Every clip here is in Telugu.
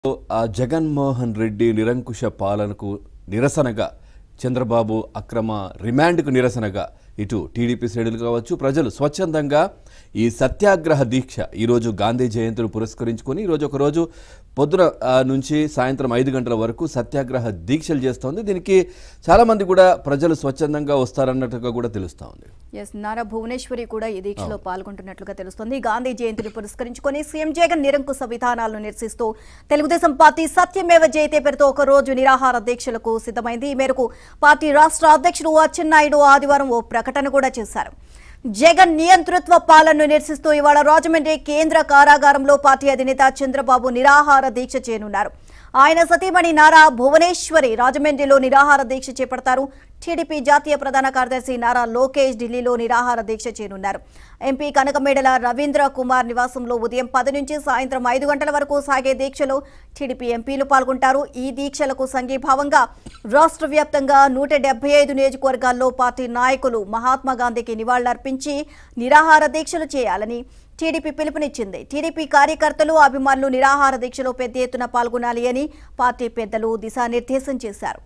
ఆ జగన్మోహన్ రెడ్డి నిరంకుశ పాలనకు నిరసనగా చంద్రబాబు అక్రమ రిమాండ్కు నిరసనగా ఇటు టీడీపీ శ్రేణులు కావచ్చు ప్రజలు స్వచ్ఛందంగా ఈ సత్యాగ్రహ దీక్ష ఈరోజు గాంధీ జయంతిని పురస్కరించుకొని ఈరోజు ఒక రోజు పొద్దున ఆ, నుంచి సాయంత్రం ఐదు గంటల వరకు సత్యాగ్రహ దీక్షలు చేస్తోంది దీనికి చాలామంది కూడా ప్రజలు స్వచ్ఛందంగా వస్తారన్నట్టుగా కూడా తెలుస్తూ ఉంది ఎస్ నారా భువనేశ్వరి కూడా ఈ దీక్షలో పాల్గొంటున్నట్లుగా తెలుస్తోంది గాంధీ జయంతిని పురస్కరించుకొని సీఎం జగన్ నిరంకుశ విధానాలను నిరసిస్తూ తెలుగుదేశం పార్టీ సత్యమేవ జయతే పేరుతో ఒక రోజు నిరాహార దీక్షలకు సిద్ధమైంది ఈ మేరకు పార్టీ రాష్ట్ర అధ్యక్షుడు అచ్చెన్నాయుడు ఆదివారం ఓ ప్రకటన కూడా చేశారు జగన్ నియంతృత్వ పాలనను నిరసిస్తూ ఇవాళ రాజమండ్రి కేంద్ర కారాగారంలో పార్టీ అధినేత చంద్రబాబు నిరాహార దీక్ష చేయనున్నారు ఆయన సతీమణి నారా భువనేశ్వరి రాజమండ్రిలో నిరాహార దీక్ష చేపడతారు టీడీపీ జాతీయ ప్రధాన కార్యదర్శి నారా లోకేష్ ఢిల్లీలో నిరాహార దీక్ష చేయనున్నారు ఎంపీ కనకమేడల రవీంద్ర కుమార్ నివాసంలో ఉదయం పది నుంచి సాయంత్రం ఐదు గంటల వరకు సాగే దీక్షలో టీడీపీ ఎంపీలు పాల్గొంటారు ఈ దీక్షలకు సంఘీభావంగా రాష్ట్ర వ్యాప్తంగా నూట డెబ్బై ఐదు నియోజకవర్గాల్లో పార్టీ నాయకులు మహాత్మా గాంధీకి నివాళులర్పించి నిరాహార దీక్షలు చేయాలని టీడీపీ పిలుపునిచ్చింది టీడీపీ కార్యకర్తలు అభిమానులు నిరాహార దీక్షలో పెద్ద ఎత్తున పాల్గొనాలి అని పార్టీ పెద్దలు దిశానిర్దేశం చేశారు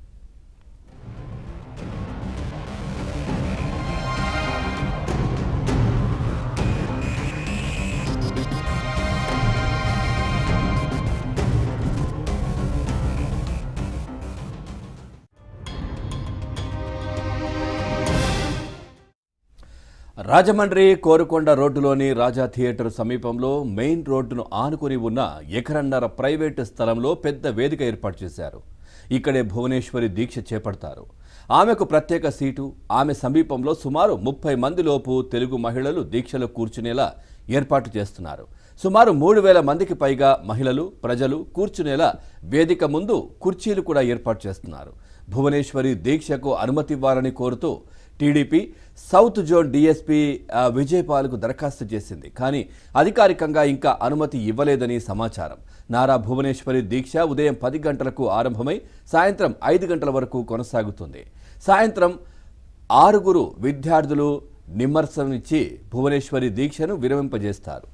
రాజమండ్రి కోరుకొండ రోడ్డులోని రాజా థియేటర్ సమీపంలో మెయిన్ రోడ్డును ఆనుకుని ఉన్న ఎకరన్నర ప్రైవేటు స్థలంలో పెద్ద వేదిక ఏర్పాటు చేశారు ఇక్కడే భువనేశ్వరి దీక్ష చేపడతారు ఆమెకు ప్రత్యేక సీటు ఆమె సమీపంలో సుమారు ముప్పై మంది లోపు తెలుగు మహిళలు దీక్షలో కూర్చునేలా ఏర్పాటు చేస్తున్నారు సుమారు మూడు వేల మందికి పైగా మహిళలు ప్రజలు కూర్చునేలా వేదిక ముందు కుర్చీలు కూడా ఏర్పాటు చేస్తున్నారు భువనేశ్వరి దీక్షకు అనుమతి ఇవ్వాలని కోరుతూ టీడీపీ సౌత్ జోన్ డీఎస్పీ ఆ, విజయపాల్కు దరఖాస్తు చేసింది కానీ అధికారికంగా ఇంకా అనుమతి ఇవ్వలేదని సమాచారం నారా భువనేశ్వరి దీక్ష ఉదయం పది గంటలకు ఆరంభమై సాయంత్రం ఐదు గంటల వరకు కొనసాగుతుంది సాయంత్రం ఆరుగురు విద్యార్థులు నిమ్మర్శనమిచ్చి భువనేశ్వరి దీక్షను విరమింపజేస్తారు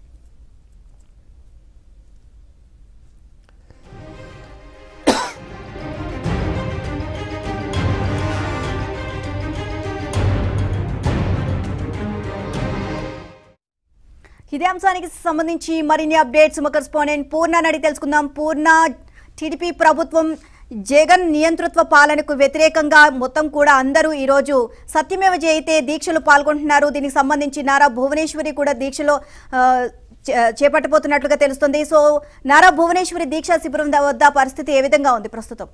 ఇదే అంశానికి సంబంధించి మరిన్ని అప్డేట్స్ మా కరెస్పాండెంట్ పూర్ణ నడి తెలుసుకుందాం పూర్ణ టీడీపీ ప్రభుత్వం జగన్ నియంతృత్వ పాలనకు వ్యతిరేకంగా మొత్తం కూడా అందరూ ఈరోజు సత్యమేవ జయితే దీక్షలు పాల్గొంటున్నారు దీనికి సంబంధించి నారా భువనేశ్వరి కూడా దీక్షలో ఆ, చే- చేపట్టబోతున్నట్లుగా తెలుస్తుంది సో నారా భువనేశ్వరి దీక్షా శిబిరం వద్ద పరిస్థితి ఏ విధంగా ఉంది ప్రస్తుతం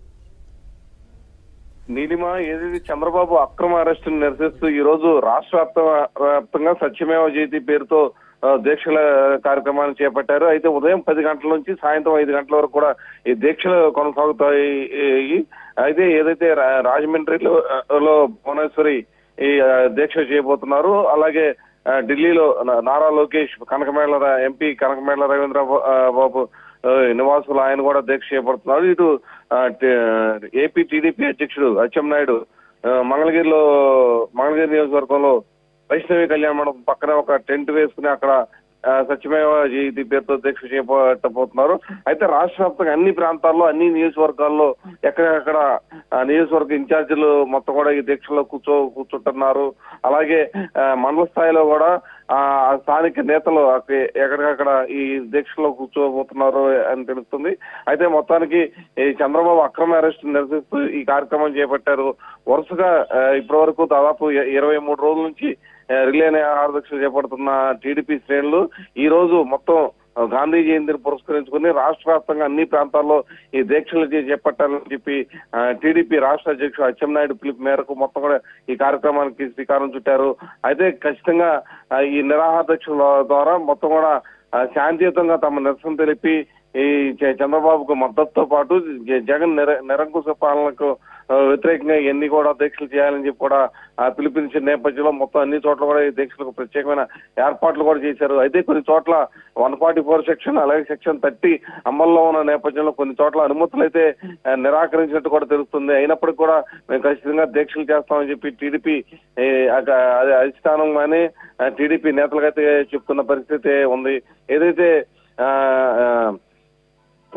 నీలిమ ఏదైతే చంద్రబాబు అక్రమ అరెస్టును నిరసిస్తూ ఈ రోజు రాష్ట్ర వ్యాప్త వ్యాప్తంగా సత్యమేవ జయతి పేరుతో ఆ, దీక్షల కార్యక్రమాన్ని చేపట్టారు అయితే ఉదయం పది గంటల నుంచి సాయంత్రం ఐదు గంటల వరకు కూడా ఈ దీక్షలు కొనసాగుతాయి ఈ- అయితే ఏదైతే రా- రాజమండ్రిలో ఆ, లో భువనేశ్వరి ఈ ఆ, దీక్ష చేయబోతున్నారు అలాగే ఆ, ఢిల్లీలో నా- నారా లోకేష్ కనకమేళ రా- ఎంపీ కనకమేళ రవీంద్ర బా- ఆ, బాబు ఆ, నివాసులు ఆయన కూడా దీక్ష చేపడుతున్నారు ఇటు ఆ, టి- ఏపీ టీడీపీ అధ్యక్షుడు అచ్చెన్నాయుడు ఆ, మంగళగిరిలో మంగళగిరి నియోజకవర్గంలో వైష్ణవి కళ్యాణ మండపం పక్కన ఒక టెంట్ వేసుకుని అక్కడ ఆ, సత్యమేవ జయతి పేరుతో దీక్ష చేపట్టబోతున్నారు అయితే రాష్ట్ర వ్యాప్తంగా అన్ని ప్రాంతాల్లో అన్ని నియోజకవర్గాల్లో ఎక్కడెక్కడ ఆ, నియోజకవర్గ ఇన్ఛార్జీలు మొత్తం కూడా ఈ దీక్షలో కూర్చో కూర్చుంటున్నారు అలాగే ఆ, మండల స్థాయిలో కూడా ఆ స్థానిక నేతలు అక్క- ఎక్కడికక్కడ ఈ దీక్షలో కూర్చోబోతున్నారు అని తెలుస్తుంది అయితే మొత్తానికి ఈ చంద్రబాబు అక్రమ అరెస్ట్ నిరసిస్తూ ఈ కార్యక్రమం చేపట్టారు వరుసగా ఆ, ఇప్పటి వరకు దాదాపు ఇ- ఇరవై మూడు రోజుల నుంచి ఆ, రిలే ఆరదీక్ష చేపడుతున్న టీడీపీ శ్రేణులు ఈ రోజు మొత్తం ఆ, గాంధీ జయంతిని పురస్కరించుకుని రాష్ట్ర వ్యాప్తంగా అన్ని ప్రాంతాల్లో ఈ దీక్షలు చే- చేపట్టాలని చెప్పి ఆ, టీడీపీ రాష్ట్ర అధ్యక్షుడు అచ్చెన్నాయుడు పిలుపు మేరకు మొత్తం కూడా ఈ కార్యక్రమానికి శ్రీకారం చుట్టారు అయితే ఖచ్చితంగా ఆ, ఈ నిరాహార దీక్షల ద్వారా మొత్తం కూడా ఆ, శాంతియుతంగా తమ నిరసన తెలిపి ఈ చ- చంద్రబాబుకు మద్దతుతో పాటు జ- జగన్ నిర నిరంకుశ పాలనకు ఆ, వ్యతిరేకంగా ఇవన్నీ కూడా దీక్షలు చేయాలని చెప్పి కూడా ఆ, పిలుపునిచ్చిన నేపథ్యంలో మొత్తం అన్ని చోట్ల కూడా ఈ దీక్షలకు ప్రత్యేకమైన ఏర్పాట్లు కూడా చేశారు అయితే కొన్ని చోట్ల వన్ ఫార్టీ ఫోర్ సెక్షన్ అలాగే సెక్షన్ థర్టీ అమల్లో ఉన్న నేపథ్యంలో కొన్ని చోట్ల అనుమతులు అయితే ఆ, నిరాకరించినట్టు కూడా తెలుస్తుంది అయినప్పటికీ కూడా మేము ఖచ్చితంగా దీక్షలు చేస్తామని చెప్పి టీడీపీ అధిష్టానం కానీ టీడీపీ నేతలకైతే చెప్తున్న పరిస్థితి ఉంది ఏదైతే ఆ, ఆ,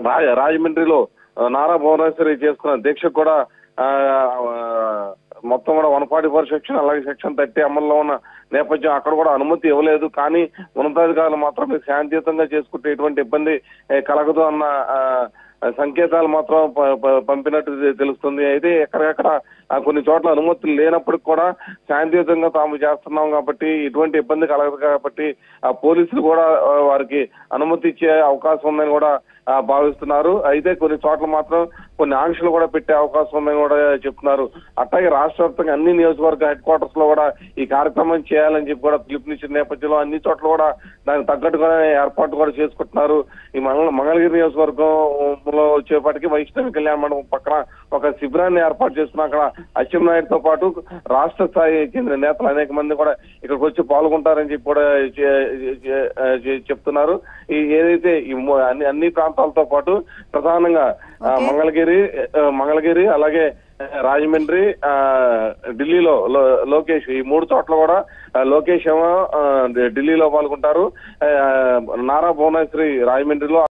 రా- రాజమండ్రిలో ఆ, నారా భువనేశ్వరి చేసుకున్న దీక్ష కూడా ఆ, ఆ, మొత్తం కూడా వన్ ఫార్టీ ఫోర్ సెక్షన్ అలాగే సెక్షన్ థర్టీ అమల్లో ఉన్న నేపథ్యం అక్కడ కూడా అనుమతి ఇవ్వలేదు కానీ ఉన్నతాధికారులు మాత్రం మీరు శాంతియుతంగా చేసుకుంటే ఎటువంటి ఇబ్బంది ఏ, కలగదు అన్న ఆ, సంకేతాలు మాత్రం ప- ప- పంపినట్టు తె- తెలుస్తుంది అయితే ఎక్కడెక్కడ ఆ, కొన్ని చోట్ల అనుమతులు లేనప్పటికి కూడా శాంతియుతంగా తాము చేస్తున్నాం కాబట్టి ఎటువంటి ఇబ్బంది కలగదు కాబట్టి ఆ పోలీసులు కూడా ఆ, వారికి అనుమతి ఇచ్చే అవకాశం ఉందని కూడా ఆ, భావిస్తున్నారు అయితే కొన్ని చోట్ల మాత్రం కొన్ని ఆంక్షలు కూడా పెట్టే అవకాశం ఉందని కూడా చెప్తున్నారు అట్లాగే రాష్ట్ర వ్యాప్తంగా అన్ని నియోజకవర్గ హెడ్ క్వార్టర్స్ లో కూడా ఈ కార్యక్రమం చేయాలని చెప్పి కూడా పిలుపునిచ్చిన నేపథ్యంలో అన్ని చోట్ల కూడా దానికి తగ్గట్టుగా ఏర్పాటు కూడా చేసుకుంటున్నారు ఈ మంగళ మంగళగిరి నియోజకవర్గంలో వచ్చేపాటికి వైష్ణవి కళ్యాణ మండపం పక్కన ఒక శిబిరాన్ని ఏర్పాటు చేసుకున్న అక్కడ అచ్చెన్నాయుడుతో పాటు రాష్ట్ర స్థాయి చెందిన నేతలు అనేక మంది కూడా ఇక్కడికి వచ్చి పాల్గొంటారని చెప్పి కూడా చే- చే- చే- చెప్తున్నారు ఈ ఏదైతే ఈ మూ- అన్ని అన్ని ప్రాంతాలతో పాటు ప్రధానంగా ఆ, Okay. మంగళగిరి ఆ, మంగళగిరి అలాగే ఆ, రాజమండ్రి ఆ, ఢిల్లీలో లో- లోకేష్ ఈ మూడు చోట్ల కూడా ఆ, లోకేష్ ఏమో ఆ, ఢిల్లీలో పాల్గొంటారు ఆ, నారా భువనేశ్వరి రాజమండ్రిలో